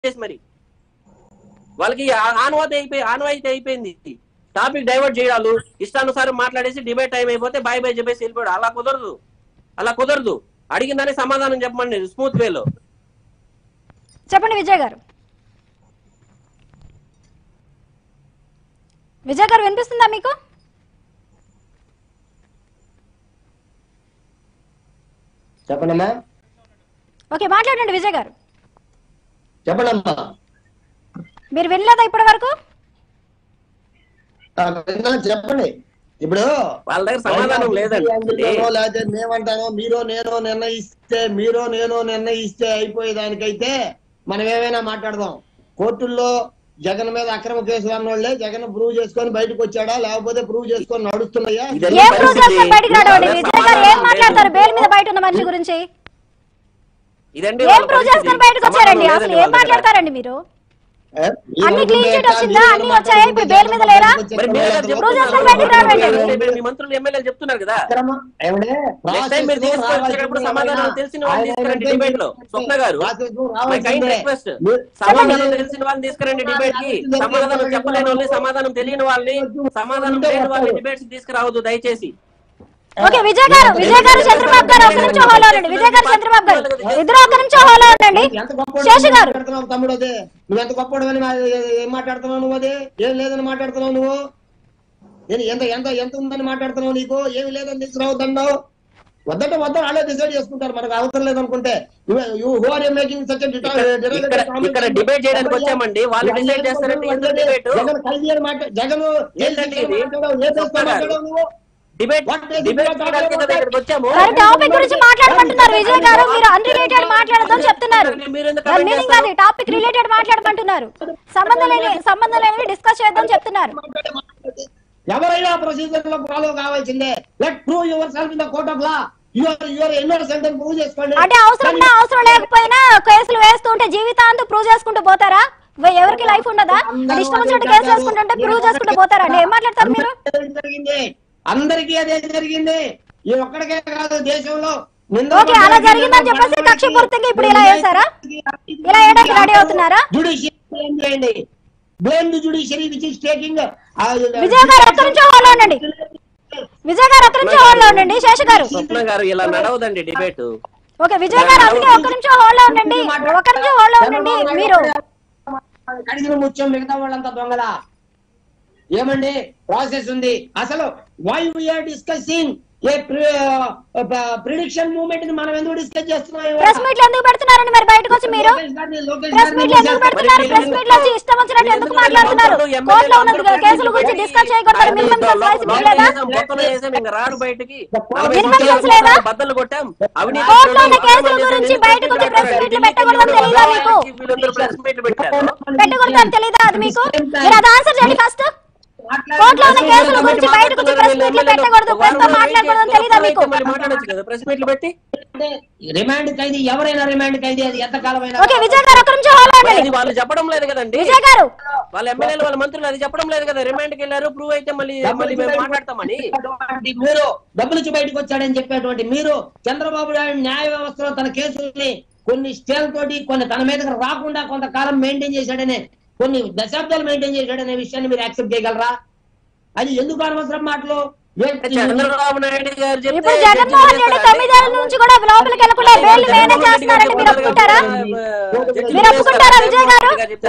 చేసి మరి వాళ్ళకి ఆ- ఆనవాయితీ అయిపోయి ఆనవాయితీ అయిపోయింది టాపిక్ డైవర్ట్ చేయాలి ఇష్టానుసారం మాట్లాడేసి డిబేట్ టైం అయిపోతే బాయ్ బాయ్ చెప్పేసి వెళ్ళిపోయాడు అలా కుదరదు అలా కుదరదు అడిగిన దానికి సమాధానం చెప్పమండి స్మూత్ వేలో చెప్పండి విజయ్ గారు విజయ్ గారు వినిపిస్తుందా మీకు చెప్పండమ్మా ఓకే మాట్లాడండి విజయ్ గారు చెప్పండమ్మా మీరు వినలేదా ఇప్పటి వరకు ఆ, విన్నాను, చెప్పండి ఇప్పుడు వాళ్ళ దగ్గర సమాధానం లేదండి అందులోనో లేకపోతే మేమంటానో మీరో నేను నిర్ణయిస్తే మీరో నేను నిర్ణయిస్తే అయిపోయేదానికైతే మనం ఏమైనా మాట్లాడదాం కోర్టుల్లో జగన్ మీద అక్రమ కేసులు అన్నోళ్లే జగన్ ప్రూవ్ చేసుకొని బయటకు వచ్చాడా లేకపోతే ప్రూవ్ చేసుకొని నడుస్తున్నాయా ఇదే- ఏం ప్రూవ్ చేసుకొని బయటికి రావడం విజయ్ గారు ఏం మాట్లాడతారు బెయిల్ మీద బయట ఉన్న మనిషి గురించి ఇదండి ఏం వాళ్ళ ప్రూవ్ పరిస్థితి. చేసుకొని బయటకు వచ్చారండి సమాధానం అసలు లేదండి ఏం వాళ్ళ దగ్గర. మాట్లాడతారండి మీరు ఏ? మీరు అన్ని అనుకుంటే clean sheet ఎట్లా? వచ్చిందా? మీరు అన్ని ఏమైనా వచ్చాయా? ఇప్పుడు మాట్లాడుకుంటే బెయిల్ మీద లేరా? మరి మీరు కదా జగన్ ప్రూవ్ చేసుకొని చెప్తున్నారు. బయటికి రావండి. ఇప్పుడు మీ మంత్రులు ఎమ్మెల్యేలు చెప్తున్నారు కదా అక్రమ ఏమండే? నెక్స్ట్ టైం మీరు ప్రాసెస్ తీసుకొచ్చేటప్పుడు రావాల్సిందే సమాధానం ఏమైనా? తెలిసిన వాళ్ళని ఆయన తీసుకురండి ఏమంటే డిబేట్ లో స్వప్న గారు ప్రాసెస్ మై కైండ్ రావాల్సిందే. రిక్వెస్ట్ మీరు- సమాధానం తెలిసిన వాళ్ళని తీసుకురండి డిబేట్ కి సమాధానం చెప్పలేని వాళ్ళని సమాధానం తెలియని వాళ్ళని సమాధానం లేని వాళ్ళని డిబేట్స్ తీసుకురావద్దు దయచేసి ఓకే విజయ్ గారు విజయ్ గారు చంద్రబాబు గారు ఒక నిమిషం హోలో ఉండండి విజయ్ గారు చంద్రబాబు గారు ఇద్దరు ఒక నిమిషం హోలో ఉండండి ఎంత గొప్పోడు శేషు గారు మాట్లాడుతున్నావు తమ్ముడు అదే నువ్వు ఎంత గొప్పడు అని మా- ఏం మాట్లాడుతున్నావు నువ్వు అదే ఏం లేదని మాట్లాడుతున్నావు నువ్వు నేను ఎంత ఎంత ఎంత ఉందని మాట్లాడుతున్నావు నీకు ఏమి లేదని తీసుకురావద్దన్నావు వద్దంటే వద్దని వాళ్ళే డిసైడ్ చేసుకుంటారు మనకు అవసరం లేదనుకుంటే మేకింగ్ సచ్ ఇక్కడ ఇక్కడ డిబేట్ చేయడానికి వచ్చామండి వాళ్ళు డిసైడ్ చేస్తారంటే ఎందుకు డిబేట్ జగన్ ఖైదీ అని మాట్లా జగన్ ఏంటండి ఇది? మాట్లాడావు ఏ దేశంలో చెప్తారా? మాట్లాడావు నువ్వు డిబేట్ డిబేట్ చేయడానికి కదా ఇక్కడికి వచ్చాము సరే టాపిక్ గురించి మాట్లాడమంటున్నారు విజయ్ గారు మీరు అన్రిలేటెడ్ మాట్లాడదని చెప్తున్నారు మీరు ఎందుకు దాని comment మీనింగ్ చేస్తారు? అది టాపిక్ రిలేటెడ్ మాట్లాడమంటున్నారు సంబంధం లేని సంబంధం లేనివి డిస్కస్ చేద్దాం చెప్తున్నారు ఎవరైనా ప్రొసీజర్ లో ఫాలో కావాల్సిందే let prove yourself in the court of law your your innocent అని ప్రూవ్ చేసుకోండి అంటే అవసరం ఉన్నా అవసరం లేకపోయినా కేసులు వేస్తుంటే జీవితాంతం ప్రూవ్ చేసుకుంటూ పోతారా వే- ఎవరికి లైఫ్ ఉండదా అంటే ఇష్టం వచ్చినట్టు కేసు వేసుకుంటుంటే ప్రూవ్ చేసుకుంటూ పోతారా అంటే ఏం మాట్లాడతారు మీరు అందరికీ అదే జరిగింది అందరికీ అదే జరిగింది ఈ ఒక్కడికే కాదు దేశంలో నిందలు ఓకే అలా జరిగిందని చెప్పేసి కక్షపూర్తిగా ఇప్పుడు ఇలా చేశారా ఇలా వేయడానికి రెడీ అవుతున్నారా జుడిషియరీ ఏం చేయండి blame the judiciary which is taking Vijay గారు ఒక్క నిమిషం హోల్లో ఉండండి విజయ్ గారు ఒక్క నిమిషం హోల్లో ఉండండి శేష గారు స్వప్న గారు ఇలా నడవదండి డిబేట్ ఓకే విజయ్ గారు అందుకే ఒక్క నిమిషం హోల్లో ఉండండి ఒక్క నిమిషం హోల్లో ఉండండి మీరు కడిగిన ముత్యం మిగతా వాళ్ళంతా దొంగలా ఏమండి ప్రాసెస్ ఉంది అసలు why we are discussing a prediction moment ని మనం ఎందుకు డిస్కస్ చేస్తున్నాం ఇవాళ? ప్రెస్ మీట్లు ఎందుకు పెడుతున్నారండి మరి బయటకు వచ్చి మీరు లోకేష్ గారిని- లోకేష్ ప్రెస్ గారిని మీట్లు ఎందుకు చేశారు. పెడుతున్నారు ప్రెస్ మీట్లు వచ్చి ఇష్టం వచ్చినట్టు ఎందుకు మాట్లాడుతున్నారు కోర్టులో ఉన్న కేసుల గురించి డిస్కస్ చేయకూడదు మినిమం రైట్స్ మీకు లేదా మొత్తంలో చేసాం ఇంకా రాడు బయటికి Minimum sense లేదా? బద్దలు కొట్టాం అవినీతి కోర్టులో ఉన్న పరులు, కేసుల అక్రమాలు గురించి చేసిన బయటకు వచ్చి ప్రెస్ మీట్లు పెట్టకూడదని తెలీదా మీకు? వీళ్ళందరూ ప్రెస్ మీట్లు పెట్టారు పెట్టకూడదని తెలీదా అది మీకు మీరు అది ఆన్సర్ చేయండి ఫస్ట్ కోర్టులో ఉన్న కేసుల గురించి బయటకు వచ్చి ప్రెస్ మీట్లు పెట్టకూడదు ప్రెస్ తో మాట్లాడకూడదని తెలీదా మీకు మళ్ళీ మాట్లాడొచ్చు కదా ప్రెస్ మీట్లు పెట్టి అంటే రిమాండ్ ఖైదీ ఎవరైనా రిమాండ్ ఖైదీ అది ఎంత కాలమైనా ఓకే విజయ్ గారు ఒక్క నిమిషం హోల్లో ఉండండి అది వాళ్ళు చెప్పడం లేదు కదండి విజయ్ గారు వాళ్ళ ఎమ్మెల్యేలు వాళ్ళ మంత్రులు అది చెప్పడం లేదు కదా రిమాండ్ కి వెళ్ళారు ప్రూవ్ అయితే మళ్ళీ మళ్ళీ మేము మాట్లాడతామని చెప్పేటువంటి మీరు డబ్బులు ఇచ్చి బయటకు వచ్చాడని చెప్పేటువంటి మీరు చంద్రబాబు నాయుడు న్యాయ వ్యవస్థలో తన కేసుల్ని కొన్ని స్టేల్ తోటి కొన్ని తన మీదకి రాకుండా కొంతకాలం మెయింటైన్ చేశాడనే కొన్ని దశాబ్దాలు మెయింటైన్ చేశాడనే విషయాన్ని మీరు యాక్సెప్ట్ చేయగలరా అది ఎందుకు అనవసరం మాటలు ఏ- చంద్రబాబు నాయుడు గారు చెప్తే ఇప్పుడు జగన్మోహన్ రెడ్డి తొమ్మిదేళ్ల నుంచి కూడా లోపలికి వెళ్ళకుండా బెయిల్ మేనేజ్ చేస్తున్నారని మీరు ఒప్పుకుంటారా మీరు ఒప్పుకుంటారా విజయ్ గారు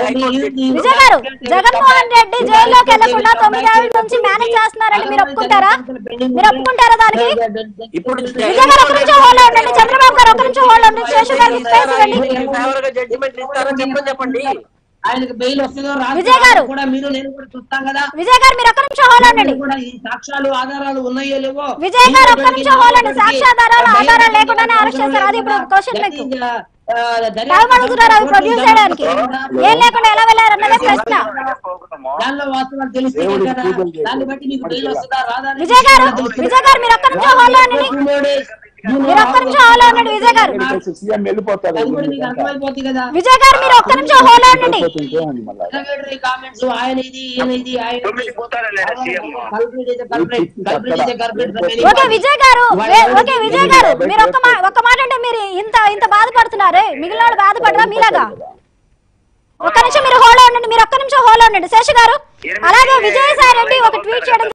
విజయ్ గారు జగన్మోహన్ రెడ్డి జైల్లోకి వెళ్లకుండా తొమ్మిదేళ్ల నుంచి మేనేజ్ చేస్తున్నారని మీరు ఒప్పుకుంటారా మీరు ఒప్పుకుంటారా దానికి ఇప్పుడు విజయ్ గారు ఒక నిమిషం హోల్డ్ ఉండండి చంద్రబాబు గారు ఒక నిమిషం హోల్డ్ ఉండండి శేషు గారు స్పేస్ ఇవ్వండి ఫేవర్ గా జడ్జిమెంట్ ఇస్తారని చెప్పని చెప్పండి ఆయనకు బెయిల్ వస్తుందో విజయ్ గారు. రాదు కూడా మీరు నేను కూడా చూస్తాం కదా విజయ్ గారు మీరు ఒక్క నిమిషం హోల్డ్ ఉండండి మీరు కూడా ఈ సాక్ష్యాలు ఆధారాలు ఉన్నాయో లేవో విజయ్ గారు ఒక్క నిమిషం hold అండి. సాక్ష్యాధారాలు, ఆధారాలు లేకుండానే అరెస్ట్ చేస్తారు. అది ఇప్పుడు question మీకు. టైం అడుగుతున్నారు అవి ప్రొడ్యూస్ చేయడానికి ఏం లేకుండా ఎలా వెళ్ళారన్నదే ప్రశ్న దానిలో వాస్తవాలు తెలిస్తే దేవుడికి కదా పూజలు చేయాలి. దాన్ని బట్టి మీకు బెయిల్ వస్తుందా రాదా అనేది విజయ్ గారు తెలుస్తుంది. విజయ్ గారు మీరు ఒక్క నిమిషం హోల్డ్ ఉండండి You know this. You know మీరు ఒక్క how- నిమిషం హోల్డ్ ఉండండి విజయ్ గారు సీఎం వెళ్ళిపోతారు అది కూడా మీకు అర్థమైపోతుంది కదా విజయ్ గారు మీరు ఒక్క నిమిషం హోల్డ్ ఉండండి ఇంకేముంది మళ్ళా Derogatory comments, ఆయన ఇది ఈయన ఇది ఆయన ఇది. తొమ్మిది పోతారలేరా CM? Culprit is a culprit. Culprit is a culprit from any okay party. Vijay గారు వే- ఓకే విజయ్ గారు మీరు ఒక్క మా- ఒక్క మాట అంటే మీరు ఇంత ఇంత బాధపడుతున్నారే మిగిలిన వాళ్ళు బాధపడరా మీలాగా ఒక్క నిమిషం మీరు హోలో ఉండండి మీరు ఒక్క నిమిషం హోలో ఉండండి శేషు గారు అలాగే విజయసాయి రెడ్డి ఒక ట్వీట్ చేయడం